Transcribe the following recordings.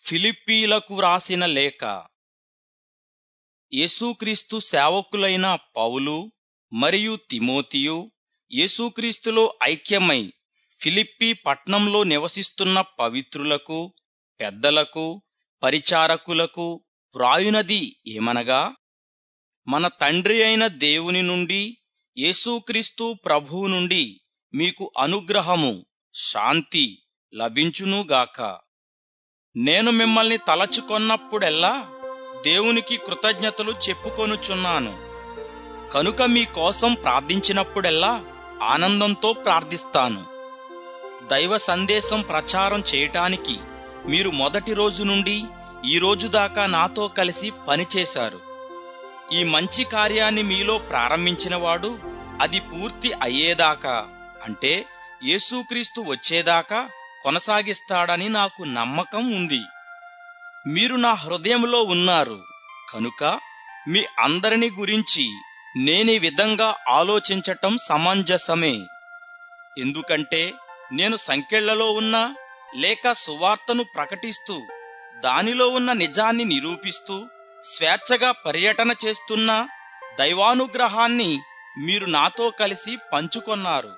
ఫిలిప్పీలకు వ్రాసిన లేఖ యేసుక్రీస్తు సేవకులైన పౌలు మరియు తిమోతియు యేసుక్రీస్తులో ఐక్యమై ఫిలిప్పీ పట్నంలో నివసిస్తున్న పవిత్రులకు పెద్దలకు పరిచారకులకు వ్రాయునది ఏమనగా మన తండ్రి అయిన దేవుని నుండి యేసుక్రీస్తు ప్రభువు నుండి మీకు అనుగ్రహము శాంతి లభించునుగాక నేను మిమ్మల్ని తలచుకొన్నప్పుడెల్లా దేవునికి కృతజ్ఞతలు చెప్పుకొనుచున్నాను కనుక మీ కోసం ప్రార్థించినప్పుడెల్లా ఆనందంతో ప్రార్థిస్తాను దైవ సందేశం ప్రచారం చేయటానికి మీరు మొదటి రోజు నుండి ఈ రోజు దాకా నాతో కలిసి పనిచేశారు ఈ మంచి కార్యాన్ని మీలో ప్రారంభించినవాడు అది పూర్తి అయ్యేదాకా అంటే యేసుక్రీస్తు వచ్చేదాకా కొనసాగిస్తాడని నాకు నమ్మకం ఉంది మీరు నా హృదయంలో ఉన్నారు కనుక మీ అందరిని గురించి నేనీ విధంగా ఆలోచించటం సమంజసమే ఎందుకంటే నేను సంకెళ్లలో ఉన్నా లేక సువార్తను ప్రకటిస్తూ దానిలో ఉన్న నిజాన్ని నిరూపిస్తూ స్వేచ్ఛగా పర్యటన చేస్తున్న దైవానుగ్రహాన్ని మీరు నాతో కలిసి పంచుకొన్నారు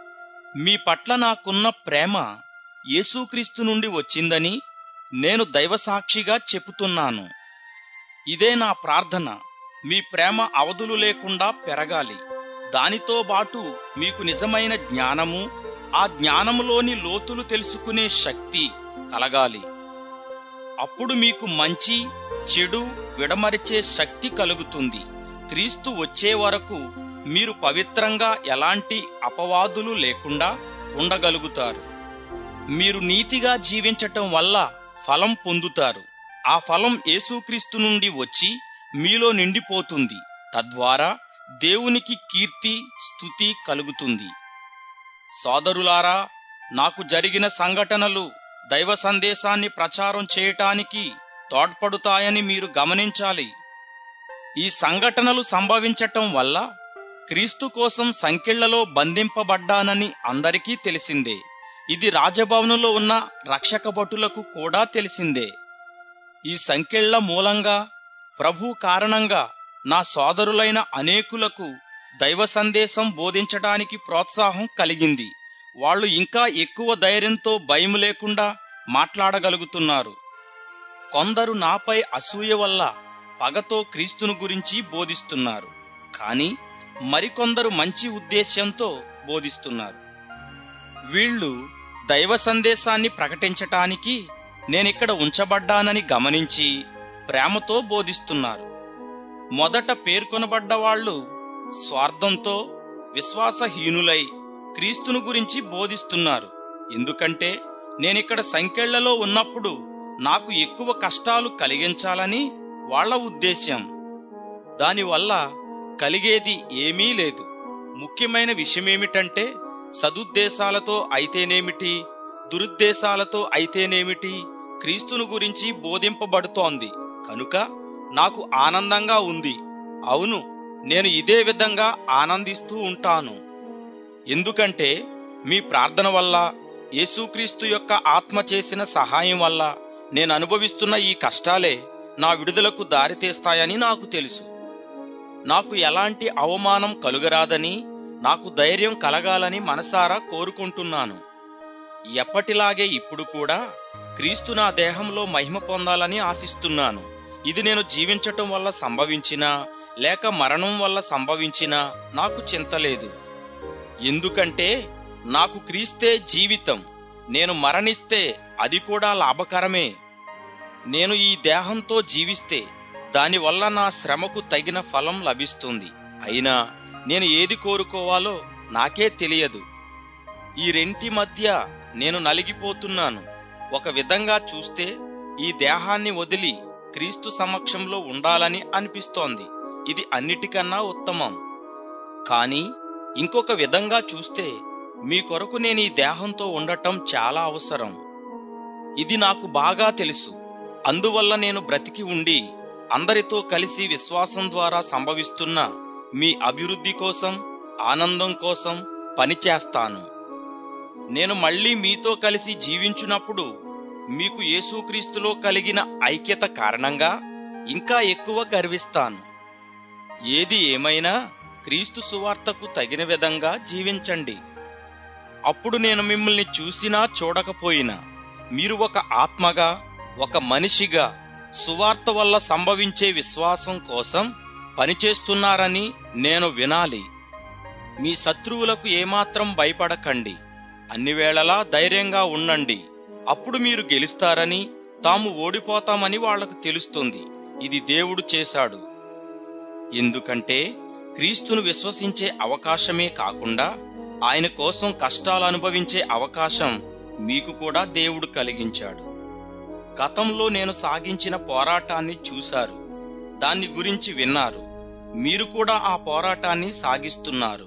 మీ పట్ల నాకున్న ప్రేమ యేసుక్రీస్తు నుండి వచ్చిందని నేను దైవసాక్షిగా చెబుతున్నాను ఇదే నా ప్రార్థన మీ ప్రేమ అవధులు లేకుండా పెరగాలి దానితో బాటు మీకు నిజమైన జ్ఞానము ఆ జ్ఞానములోని లోతులు తెలుసుకునే శక్తి కలగాలి అప్పుడు మీకు మంచి చెడు విడమరిచే శక్తి కలుగుతుంది క్రీస్తు వచ్చే వరకు మీరు పవిత్రంగా ఎలాంటి అపవాదులు లేకుండా ఉండగలుగుతారు మీరు నీతిగా జీవించటం వల్ల ఫలం పొందుతారు ఆ ఫలం యేసుక్రీస్తు నుండి వచ్చి మీలో నిండిపోతుంది తద్వారా దేవునికి కీర్తి స్తుతి కలుగుతుంది సోదరులారా నాకు జరిగిన సంఘటనలు దైవ సందేశాన్ని ప్రచారం చేయటానికి తోడ్పడుతాయని మీరు గమనించాలి ఈ సంఘటనలు సంభవించటం వల్ల క్రీస్తు కోసం సంకెళ్లలో బంధింపబడ్డానని అందరికీ తెలిసిందే ఇది రాజభవనంలో ఉన్న రక్షక భటులకు కూడా తెలిసిందే ఈ సంకెళ్ల మూలంగా ప్రభు కారణంగా నా సోదరులైన అనేకులకు దైవ సందేశం బోధించటానికి ప్రోత్సాహం కలిగింది వాళ్ళు ఇంకా ఎక్కువ ధైర్యంతో భయం లేకుండా మాట్లాడగలుగుతున్నారు కొందరు నాపై అసూయ వల్ల పగతో క్రీస్తును గురించి బోధిస్తున్నారు కానీ మరికొందరు మంచి ఉద్దేశ్యంతో బోధిస్తున్నారు వీళ్ళు దైవ సందేశాన్ని ప్రకటించటానికి నేనిక్కడ ఉంచబడ్డానని గమనించి ప్రేమతో బోధిస్తున్నారు మొదట పేర్కొనబడ్డ వాళ్ళు స్వార్థంతో విశ్వాసహీనులై క్రీస్తును గురించి బోధిస్తున్నారు ఎందుకంటే నేనిక్కడ సంకెళ్లలో ఉన్నప్పుడు నాకు ఎక్కువ కష్టాలు కలిగించాలని వాళ్ళ ఉద్దేశ్యం దానివల్ల కలిగేది ఏమీ లేదు ముఖ్యమైన విషయమేమిటంటే సదుద్దేశాలతో అయితేనేమిటి దురుద్దేశాలతో అయితేనేమిటి క్రీస్తును గురించి బోధింపబడుతోంది కనుక నాకు ఆనందంగా ఉంది అవును నేను ఇదే విధంగా ఆనందిస్తూ ఉంటాను ఎందుకంటే మీ ప్రార్థన వల్ల యేసుక్రీస్తు యొక్క ఆత్మ చేసిన సహాయం వల్ల నేను అనుభవిస్తున్న ఈ కష్టాలే నా విడుదలకు దారితీస్తాయని నాకు తెలుసు నాకు ఎలాంటి అవమానం కలుగరాదని నాకు ధైర్యం కలగాలని మనసారా కోరుకుంటున్నాను ఎప్పటిలాగే ఇప్పుడు కూడా క్రీస్తు నా దేహంలో మహిమ పొందాలని ఆశిస్తున్నాను ఇది నేను జీవించటం వల్ల సంభవించినా లేక మరణం వల్ల సంభవించినా నాకు చింతలేదు ఎందుకంటే నాకు క్రీస్తే జీవితం నేను మరణిస్తే అది కూడా లాభకరమే నేను ఈ దేహంతో జీవిస్తే దానివల్ల నా శ్రమకు తగిన ఫలం లభిస్తుంది అయినా నేను ఏది కోరుకోవాలో నాకే తెలియదు ఈ రెంటి మధ్య నేను నలిగిపోతున్నాను ఒక విధంగా చూస్తే ఈ దేహాన్ని వదిలి క్రీస్తు సమక్షంలో ఉండాలని అనిపిస్తోంది ఇది అన్నిటికన్నా ఉత్తమం కానీ ఇంకొక విధంగా చూస్తే మీ కొరకు నేను ఈ దేహంతో ఉండటం చాలా అవసరం ఇది నాకు బాగా తెలుసు అందువల్ల నేను బ్రతికి ఉండి అందరితో కలిసి విశ్వాసం ద్వారా సంభవిస్తున్న మీ అభివృద్ధి కోసం ఆనందం కోసం పనిచేస్తాను నేను మళ్ళీ మీతో కలిసి జీవించున్నప్పుడు మీకు యేసుక్రీస్తులో కలిగిన ఐక్యత కారణంగా ఇంకా ఎక్కువ గర్విస్తాను ఏది ఏమైనా క్రీస్తు సువార్తకు తగిన విధంగా జీవించండి అప్పుడు నేను మిమ్మల్ని చూసినా చూడకపోయినా మీరు ఒక ఆత్మగా ఒక మనిషిగా సువార్త వల్ల సంభవించే విశ్వాసం కోసం పనిచేస్తున్నారని నేను వినాలి మీ శత్రువులకు ఏమాత్రం భయపడకండి అన్ని వేళలా ధైర్యంగా ఉండండి అప్పుడు మీరు గెలుస్తారని తాము ఓడిపోతామని వాళ్లకు తెలుస్తుంది ఇది దేవుడు చేశాడు ఎందుకంటే క్రీస్తును విశ్వసించే అవకాశమే కాకుండా ఆయన కోసం కష్టాలు అనుభవించే అవకాశం మీకు కూడా దేవుడు కలిగించాడు గతంలో నేను సాగించిన పోరాటాన్ని చూశారు దాన్ని గురించి విన్నారు మీరు కూడా ఆ పోరాటాన్ని సాగిస్తున్నారు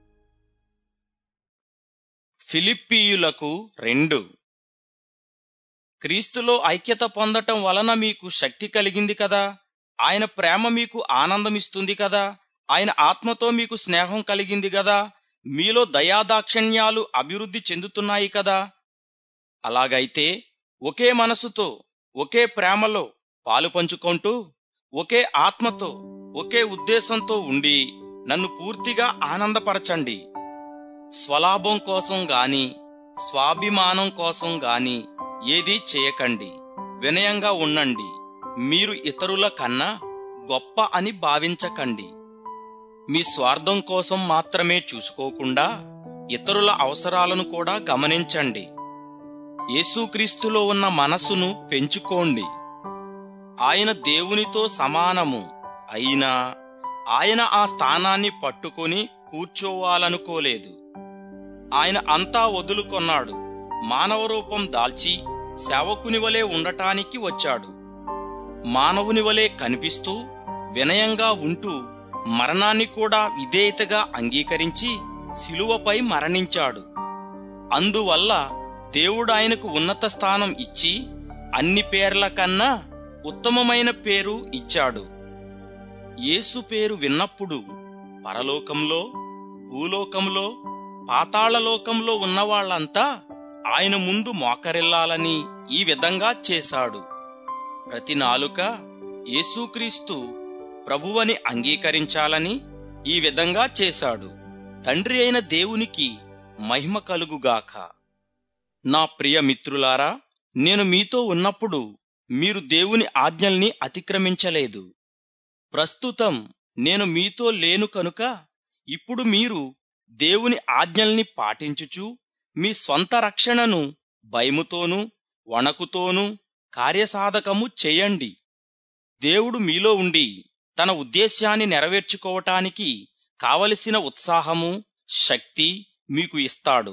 ఫిలిప్పీయులకు రెండు క్రీస్తులో ఐక్యత పొందటం వలన మీకు శక్తి కలిగింది కదా ఆయన ప్రేమ మీకు ఆనందమిస్తుంది కదా ఆయన ఆత్మతో మీకు స్నేహం కలిగింది కదా మీలో దయాదాక్షణ్యాలు అభివృద్ధి చెందుతున్నాయి కదా అలాగైతే ఒకే మనసుతో ఒకే ప్రేమలో పాలు పంచుకుంటూ ఒకే ఆత్మతో ఒకే ఉద్దేశంతో ఉండి నన్ను పూర్తిగా ఆనందపరచండి స్వలాభం కోసం గాని స్వాభిమానం కోసం గాని ఏదీ చేయకండి వినయంగా ఉండండి మీరు ఇతరుల కన్నా గొప్ప అని భావించకండి మీ స్వార్థం కోసం మాత్రమే చూసుకోకుండా ఇతరుల అవసరాలను కూడా గమనించండి యేసుక్రీస్తులో ఉన్న మనసును పెంచుకోండి ఆయన దేవునితో సమానము అయినా ఆయన ఆ స్థానాన్ని పట్టుకొని కూర్చోవాలనుకోలేదు ఆయన అంతా వదులుకొన్నాడు మానవ రూపం దాల్చి సేవకుని వలె ఉండటానికి వచ్చాడు మానవుని వలె కనిపిస్తూ వినయంగా ఉంటూ మరణాన్ని కూడా విధేయతగా అంగీకరించి శిలువపై మరణించాడు అందువల్ల దేవుడు ఆయనకు ఉన్నత స్థానం ఇచ్చి అన్ని పేర్ల కన్నా ఉత్తమమైన పేరు ఇచ్చాడు యేసు పేరు విన్నప్పుడు పరలోకంలో భూలోకంలో పాతాళలోకంలో ఉన్నవాళ్లంతా ఆయన ముందు మోకరిల్లాలని ఈ విధంగా చేశాడు ప్రతి నాలుక యేసుక్రీస్తు ప్రభువని అంగీకరించాలని ఈ విధంగా చేశాడు తండ్రి అయిన దేవునికి మహిమ కలుగుగాక నా ప్రియ మిత్రులారా నేను మీతో ఉన్నప్పుడు మీరు దేవుని ఆజ్ఞల్ని అతిక్రమించలేదు ప్రస్తుతం నేను మీతో లేను కనుక ఇప్పుడు మీరు దేవుని ఆజ్ఞల్ని పాటించుచు మీ స్వంత రక్షణను భయముతోనూ వణకుతోనూ కార్యసాధకము చేయండి దేవుడు మీలో ఉండి తన ఉద్దేశ్యాన్ని నెరవేర్చుకోవటానికి కావలసిన ఉత్సాహము శక్తి మీకు ఇస్తాడు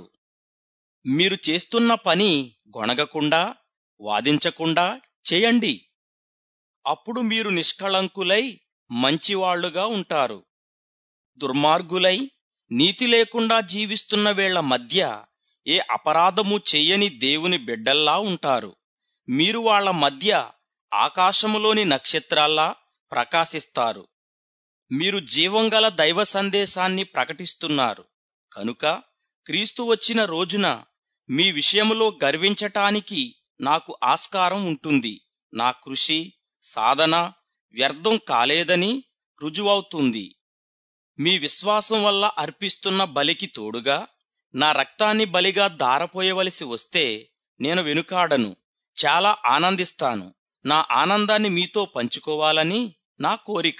మీరు చేస్తున్న పని గొణగకుండా వాదించకుండా చేయండి అప్పుడు మీరు నిష్కళంకులై మంచివాళ్లుగా ఉంటారు దుర్మార్గులై నీతి లేకుండా జీవిస్తున్న వేళ్ల మధ్య ఏ అపరాధము చెయ్యని దేవుని బిడ్డల్లా ఉంటారు మీరు వాళ్ల మధ్య ఆకాశములోని నక్షత్రాల్లా ప్రకాశిస్తారు మీరు జీవంగల దైవ సందేశాన్ని ప్రకటిస్తున్నారు కనుక క్రీస్తు వచ్చిన రోజున మీ విషయములో గర్వించటానికి నాకు ఆస్కారం ఉంటుంది నా కృషి సాధన వ్యర్థం కాలేదని రుజువవుతుంది మీ విశ్వాసం వల్ల అర్పిస్తున్న బలికి తోడుగా నా రక్తాన్ని బలిగా దారపోయవలసి వస్తే నేను వెనుకాడను చాలా ఆనందిస్తాను నా ఆనందాన్ని మీతో పంచుకోవాలని నా కోరిక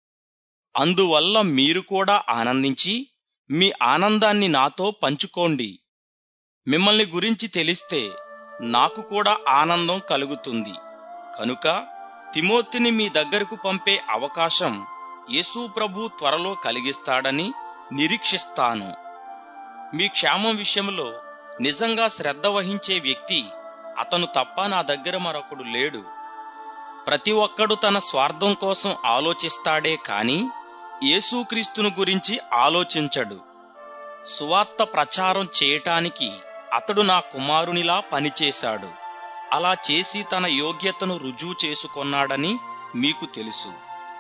అందువల్ల మీరు కూడా ఆనందించి మీ ఆనందాన్ని నాతో పంచుకోండి మిమ్మల్ని గురించి తెలిస్తే నాకు కూడా ఆనందం కలుగుతుంది కనుక తిమోతిని మీ దగ్గరకు పంపే అవకాశం యేసు ప్రభు త్వరలో కలిగిస్తాడని నిరీక్షిస్తాను మీ క్షేమం విషయంలో నిజంగా శ్రద్ధ వహించే వ్యక్తి అతను తప్ప నా దగ్గర మరొకడు లేడు ప్రతి ఒక్కడు తన స్వార్థం కోసం ఆలోచిస్తాడే కాని యేసుక్రీస్తును గురించి ఆలోచించడు సువార్త ప్రచారం చేయటానికి అతడు నా కుమారునిలా పనిచేశాడు అలా చేసి తన యోగ్యతను రుజువు చేసుకొన్నాడని మీకు తెలుసు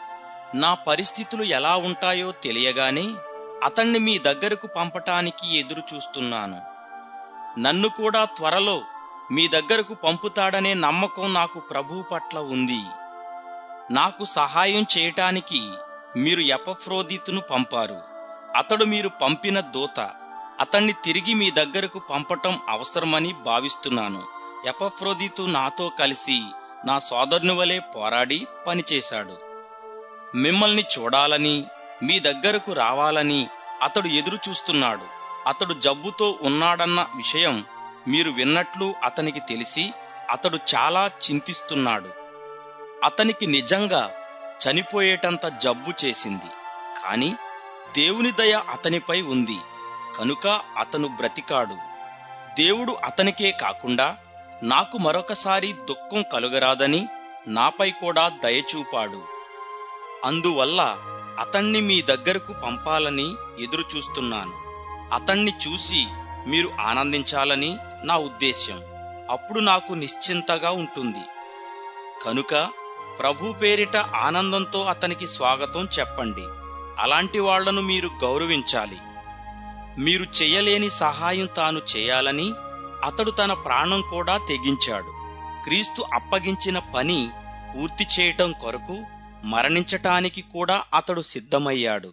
నా పరిస్థితులు ఎలా ఉంటాయో తెలియగానే అతన్ని మీ దగ్గరకు పంపటానికి ఎదురు చూస్తున్నాను నన్ను కూడా త్వరలో మీ దగ్గరకు పంపుతాడనే నమ్మకం నాకు ప్రభువు పట్ల ఉంది నాకు సహాయం చేయటానికి మీరు ఎపఫ్రోదితును పంపారు అతడు మీరు పంపిన దూత అతన్ని తిరిగి మీ దగ్గరకు పంపటం అవసరమని భావిస్తున్నాను ఎపఫ్రోదితు నాతో కలిసి నా సోదరుని వలె పోరాడి పనిచేశాడు మిమ్మల్ని చూడాలని మీ దగ్గరకు రావాలని అతడు ఎదురు చూస్తున్నాడు అతడు జబ్బుతో ఉన్నాడన్న విషయం మీరు విన్నట్లు అతనికి తెలిసి అతడు చాలా చింతిస్తున్నాడు అతనికి నిజంగా చనిపోయేటంత జబ్బు చేసింది కాని దేవుని దయ అతనిపై ఉంది కనుక అతను బ్రతికాడు దేవుడు అతనికే కాకుండా నాకు మరొకసారి దుఃఖం కలుగరాదని నాపై కూడా దయచూపాడు అందువల్ల అతణ్ణి మీ దగ్గరకు పంపాలని ఎదురుచూస్తున్నాను అతణ్ణి చూసి మీరు ఆనందించాలని నా ఉద్దేశ్యం అప్పుడు నాకు నిశ్చింతగా ఉంటుంది కనుక ప్రభు పేరిట ఆనందంతో అతనికి స్వాగతం చెప్పండి అలాంటి వాళ్లను మీరు గౌరవించాలి మీరు చెయ్యలేని సహాయం తాను చేయాలని అతడు తన ప్రాణం కూడా తెగించాడు క్రీస్తు అప్పగించిన పని పూర్తి చేయటం కొరకు మరణించటానికి కూడా అతడు సిద్ధమయ్యాడు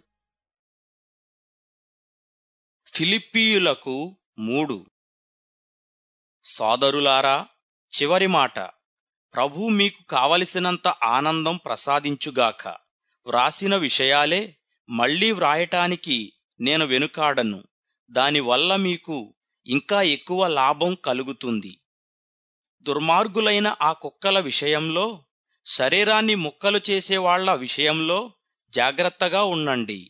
ఫిలిప్పీయులకు మూడు సోదరులారా చివరి మాట ప్రభు మీకు కావలసినంత ఆనందం ప్రసాదించుగాక వ్రాసిన విషయాలే మళ్లీ వ్రాయటానికి నేను వెనుకాడను దానివల్ల మీకు ఇంకా ఎక్కువ లాభం కలుగుతుంది దుర్మార్గులైన ఆ కుక్కల విషయంలో శరీరాన్ని ముక్కలు చేసేవాళ్ల విషయంలో జాగ్రత్తగా ఉండండి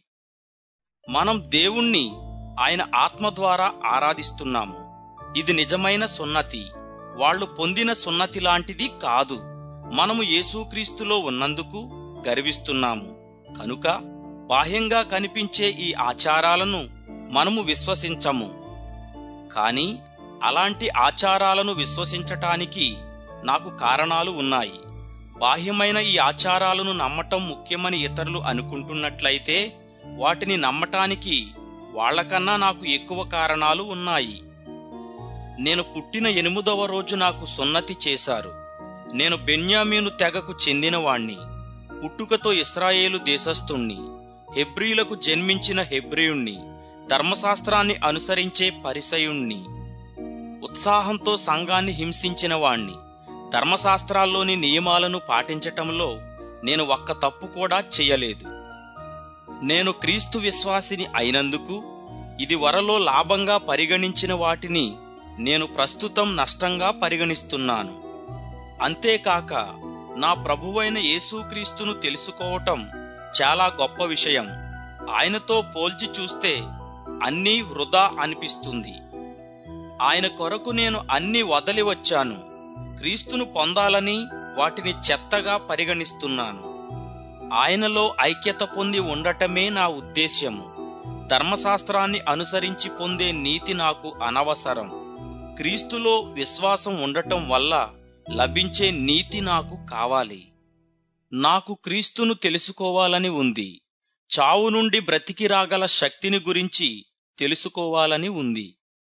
మనం దేవుణ్ణి ఆయన ఆత్మ ద్వారా ఆరాధిస్తున్నాము ఇది నిజమైన సున్నతి వాళ్ళు పొందిన సున్నతి లాంటిది కాదు మనము యేసుక్రీస్తులో ఉన్నందుకు గర్విస్తున్నాము కనుక బాహ్యంగా కనిపించే ఈ ఆచారాలను మనము విశ్వసించము కాని అలాంటి ఆచారాలను విశ్వసించటానికి నాకు కారణాలు ఉన్నాయి బాహ్యమైన ఈ ఆచారాలను నమ్మటం ముఖ్యమని ఇతరులు అనుకుంటున్నట్లయితే వాటిని నమ్మటానికి వాళ్లకన్నా నాకు ఎక్కువ కారణాలు ఉన్నాయి నేను పుట్టిన ఎనిమిదవ రోజు నాకు సున్నతి చేశారు నేను బెన్యామీను తెగకు చెందినవాణ్ణి పుట్టుకతో ఇస్రాయేలు దేశస్థుణ్ణి హెబ్రీలకు జన్మించిన హెబ్రియుణ్ణి ధర్మశాస్త్రాన్ని అనుసరించే పరిసయుణ్ణి ఉత్సాహంతో సంఘాన్ని హింసించిన వాణ్ణి ధర్మశాస్త్రాల్లోని నియమాలను పాటించటంలో నేను ఒక్క తప్పు కూడా చెయ్యలేదు నేను క్రీస్తు విశ్వాసిని అయినందుకు ఇది వరలో లాభంగా పరిగణించిన వాటిని నేను ప్రస్తుతం నష్టంగా పరిగణిస్తున్నాను అంతేకాక నా ప్రభువైన యేసుక్రీస్తును తెలుసుకోవటం చాలా గొప్ప విషయం ఆయనతో పోల్చి చూస్తే అన్నీ వృధా అనిపిస్తుంది ఆయన కొరకు నేను అన్ని వదలి వచ్చాను క్రీస్తును పొందాలని వాటిని చెత్తగా పరిగణిస్తున్నాను ఆయనలో ఐక్యత పొంది ఉండటమే నా ఉద్దేశ్యము ధర్మశాస్త్రాన్ని అనుసరించి పొందే నీతి నాకు అనవసరం క్రీస్తులో విశ్వాసం ఉండటం వల్ల లభించే నీతి నాకు కావాలి నాకు క్రీస్తును తెలుసుకోవాలని ఉంది చావు నుండి బ్రతికి రాగల శక్తిని గురించి తెలుసుకోవాలని ఉంది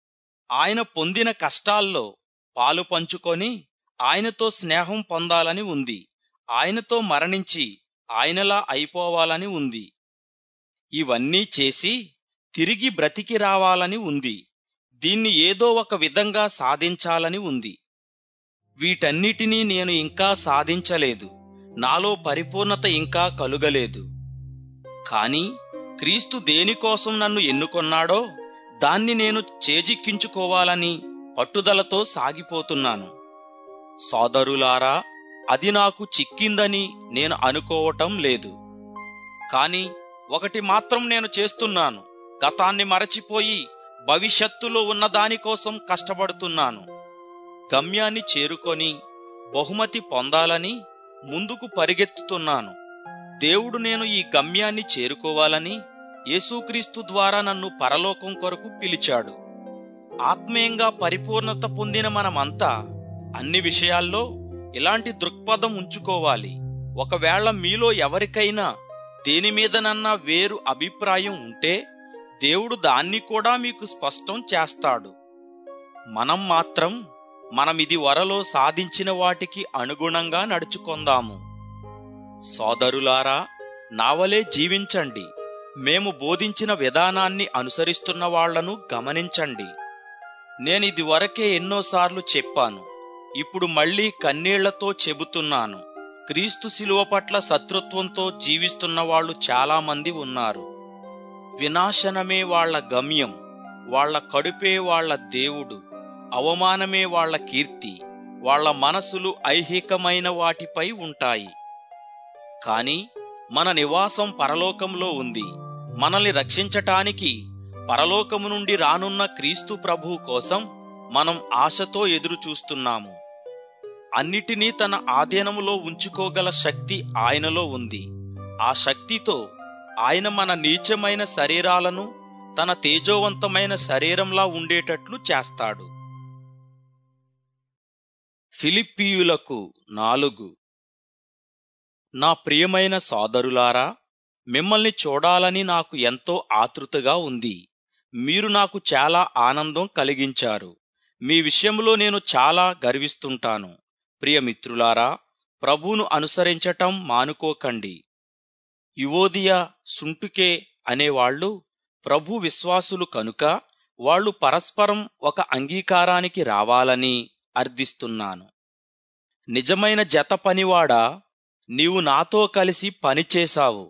ఆయన పొందిన కష్టాల్లో పాలు పంచుకొని ఆయనతో స్నేహం పొందాలని ఉంది ఆయనతో మరణించి ఆయనలా అయిపోవాలని ఉంది ఇవన్నీ చేసి తిరిగి బ్రతికి రావాలని ఉంది దీన్ని ఏదో ఒక విధంగా సాధించాలని ఉంది వీటన్నిటినీ నేను ఇంకా సాధించలేదు నాలో పరిపూర్ణత ఇంకా కలుగలేదు కాని క్రీస్తు దేనికోసం నన్ను ఎన్నుకొన్నాడో దాన్ని నేను చేజిక్కించుకోవాలని పట్టుదలతో సాగిపోతున్నాను సోదరులారా అది నాకు చిక్కిందని నేను అనుకోవటం లేదు కాని ఒకటి మాత్రం నేను చేస్తున్నాను గతాన్ని మరచిపోయి భవిష్యత్తులో ఉన్న దానికోసం కష్టపడుతున్నాను గమ్యాన్ని చేరుకొని బహుమతి పొందాలని ముందుకు పరిగెత్తుతున్నాను దేవుడు నేను ఈ గమ్యాన్ని చేరుకోవాలని యేసుక్రీస్తు ద్వారా నన్ను పరలోకం కొరకు పిలిచాడు ఆత్మీయంగా పరిపూర్ణత పొందిన మనమంతా అన్ని విషయాల్లో ఇలాంటి దృక్పథం ఉంచుకోవాలి ఒకవేళ మీలో ఎవరికైనా దేని మీదనన్నా వేరు అభిప్రాయం ఉంటే దేవుడు దాన్ని కూడా మీకు స్పష్టం చేస్తాడు మనం మాత్రం మనమిది వరలో సాధించిన వాటికి అనుగుణంగా నడుచుకొందాము సోదరులారా నావలే జీవించండి మేము బోధించిన విధానాన్ని అనుసరిస్తున్న వాళ్లను గమనించండి నేనిది వరకే ఎన్నోసార్లు చెప్పాను ఇప్పుడు మళ్ళీ కన్నీళ్లతో చెబుతున్నాను క్రీస్తు శిలువ పట్ల శత్రుత్వంతో జీవిస్తున్న వాళ్ళు చాలామంది ఉన్నారు వినాశనమే వాళ్ల గమ్యం వాళ్ల కడుపే వాళ్ల దేవుడు అవమానమే వాళ్ల కీర్తి వాళ్ల మనసులు ఐహికమైన వాటిపై ఉంటాయి కాని మన నివాసం పరలోకంలో ఉంది మనల్ని రక్షించటానికి పరలోకము నుండి రానున్న క్రీస్తు ప్రభువు కోసం మనం ఆశతో ఎదురు చూస్తున్నాము అన్నిటినీ తన ఆధీనములో ఉంచుకోగల శక్తి ఆయనలో ఉంది ఆ శక్తితో ఆయన మన నీచమైన శరీరాలను తన తేజోవంతమైన శరీరంలా ఉండేటట్లు చేస్తాడు ఫిలిప్పీయులకు నాలుగు నా ప్రియమైన సోదరులారా మిమ్మల్ని చూడాలని నాకు ఎంతో ఆతృతగా ఉంది మీరు నాకు చాలా ఆనందం కలిగించారు మీ విషయంలో నేను చాలా గర్విస్తుంటాను ప్రియమిత్రులారా ప్రభువును అనుసరించటం మానుకోకండి యువోదియ సుంటుకే అనేవాళ్లు ప్రభు విశ్వాసులు కనుక వాళ్ళు పరస్పరం ఒక అంగీకారానికి రావాలని అర్థిస్తున్నాను నిజమైన జత పనివాడా నీవు నాతో కలిసి పనిచేశావు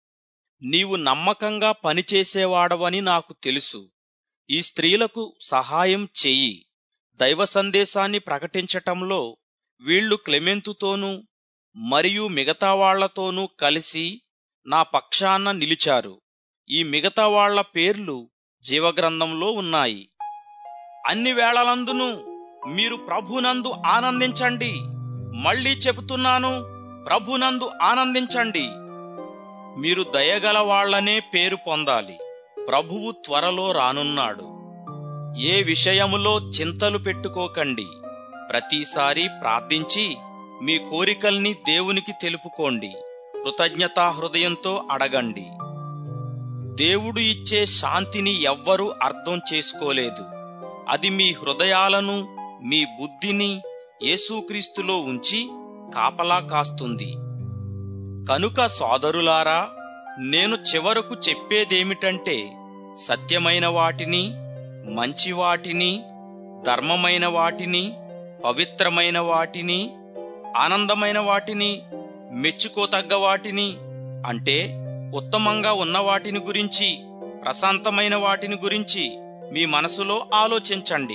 నీవు నమ్మకంగా పనిచేసేవాడవని నాకు తెలుసు ఈ స్త్రీలకు సహాయం చెయ్యి దైవ సందేశాన్ని ప్రకటించటంలో వీళ్లు క్లెమెంతుతోనూ మరియు మిగతా వాళ్లతోనూ కలిసి నా పక్షాన నిలిచారు ఈ మిగతా వాళ్ల పేర్లు జీవగ్రంథంలో ఉన్నాయి అన్ని వేళలందును మీరు ప్రభునందు ఆనందించండి మళ్ళీ చెబుతున్నాను ప్రభునందు ఆనందించండి మీరు దయగల వాళ్లనే పేరు పొందాలి ప్రభువు త్వరలో రానున్నాడు ఏ విషయములో చింతలు పెట్టుకోకండి ప్రతిసారి ప్రార్థించి మీ కోరికల్ని దేవునికి తెలుపుకోండి కృతజ్ఞతా హృదయంతో అడగండి దేవుడు ఇచ్చే శాంతిని ఎవ్వరూ అర్థం చేసుకోలేదు అది మీ హృదయాలను మీ బుద్ధిని యేసుక్రీస్తులో ఉంచి కాపలా కాస్తుంది కనుక సోదరులారా నేను చివరకు చెప్పేదేమిటంటే సత్యమైన వాటిని మంచి వాటిని ధర్మమైన వాటిని పవిత్రమైన వాటిని ఆనందమైన వాటిని మెచ్చుకోతగ్గ వాటిని అంటే ఉత్తమంగా ఉన్న వాటిని గురించి ప్రశాంతమైన వాటిని గురించి మీ మనసులో ఆలోచించండి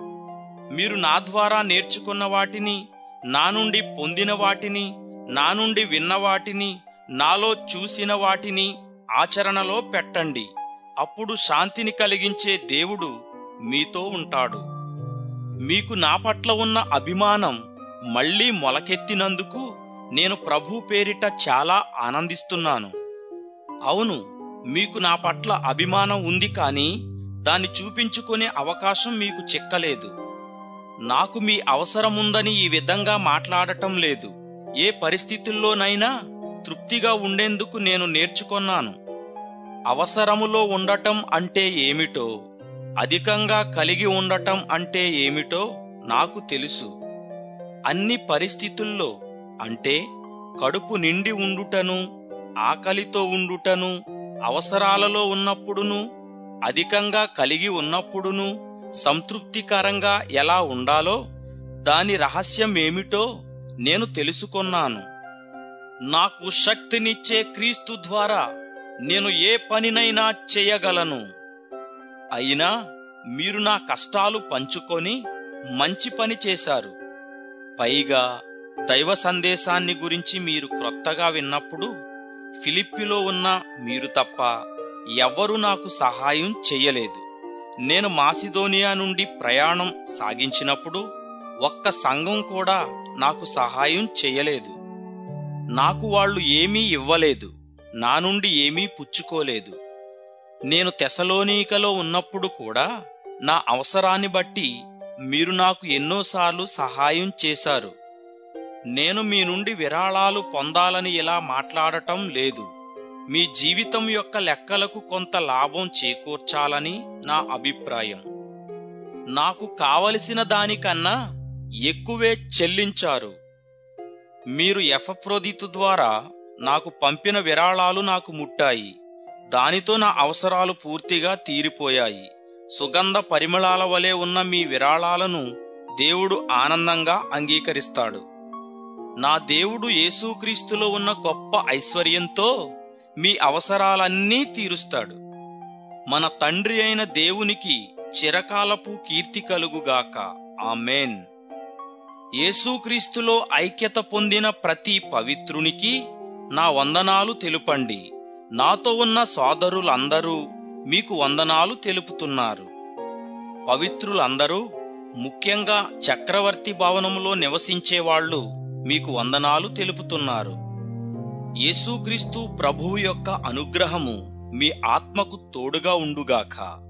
మీరు నా ద్వారా నేర్చుకున్న వాటిని నా నుండి పొందిన వాటిని నా నుండి విన్న వాటిని నాలో చూసిన వాటిని ఆచరణలో పెట్టండి అప్పుడు శాంతిని కలిగించే దేవుడు మీతో ఉంటాడు మీకు నా పట్ల ఉన్న అభిమానం మళ్ళీ మొలకెత్తినందుకు నేను ప్రభు పేరిట చాలా ఆనందిస్తున్నాను అవును మీకు నా పట్ల అభిమానం ఉంది కానీ దాన్ని చూపించుకునే అవకాశం మీకు చిక్కలేదు నాకు మీ అవసరముందని ఈ విధంగా మాట్లాడటం లేదు ఏ పరిస్థితుల్లోనైనా తృప్తిగా ఉండేందుకు నేను నేర్చుకొన్నాను అవసరములో ఉండటం అంటే ఏమిటో అధికంగా కలిగి ఉండటం అంటే ఏమిటో నాకు తెలుసు అన్ని పరిస్థితుల్లో అంటే కడుపు నిండి ఉండుటను ఆకలితో ఉండుటను అవసరాలలో ఉన్నప్పుడును అధికంగా కలిగి ఉన్నప్పుడును సంతృప్తికరంగా ఎలా ఉండాలో దాని రహస్యం ఏమిటో నేను తెలుసుకొన్నాను నాకు శక్తినిచ్చే క్రీస్తు ద్వారా నేను ఏ పనినైనా చేయగలను అయినా మీరు నా కష్టాలు పంచుకొని మంచి పని చేశారు పైగా దైవ సందేశాన్ని గురించి మీరు క్రొత్తగా విన్నప్పుడు ఫిలిప్పిలో ఉన్న మీరు తప్ప ఎవ్వరూ నాకు సహాయం చెయ్యలేదు నేను మాసిదోనియా నుండి ప్రయాణం సాగించినప్పుడు ఒక్క సంఘం కూడా నాకు సహాయం చెయ్యలేదు నాకు వాళ్ళు ఏమీ ఇవ్వలేదు నా నుండి ఏమీ పుచ్చుకోలేదు నేను తెసలోనీకలో ఉన్నప్పుడు కూడా నా అవసరాన్ని బట్టి మీరు నాకు ఎన్నోసార్లు సహాయం చేశారు నేను మీ నుండి విరాళాలు పొందాలని ఇలా మాట్లాడటం లేదు మీ జీవితం యొక్క లెక్కలకు కొంత లాభం చేకూర్చాలని నా అభిప్రాయం నాకు కావలసిన దానికన్నా ఎక్కువే చెల్లించారు మీరు ఎఫప్రోదితు ద్వారా నాకు పంపిన విరాళాలు నాకు ముట్టాయి దానితో నా అవసరాలు పూర్తిగా తీరిపోయాయి సుగంధ పరిమళాల వలె ఉన్న మీ విరాళాలను దేవుడు ఆనందంగా అంగీకరిస్తాడు నా దేవుడు యేసుక్రీస్తులో ఉన్న గొప్ప ఐశ్వర్యంతో మీ అవసరాలన్నీ తీరుస్తాడు మన తండ్రి అయిన దేవునికి చిరకాలపు కీర్తి కలుగుగాక ఆమెన్ యేసుక్రీస్తులో ఐక్యత పొందిన ప్రతి పవిత్రునికి నా వందనాలు తెలుపండి నాతో ఉన్న సోదరులందరూ మీకు వందనాలు తెలుపుతున్నారు పవిత్రులందరూ ముఖ్యంగా చక్రవర్తి భవనంలో నివసించేవాళ్లు మీకు వందనాలు తెలుపుతున్నారు యేసుక్రీస్తు ప్రభువు యొక్క అనుగ్రహము మీ ఆత్మకు తోడుగా ఉండుగాక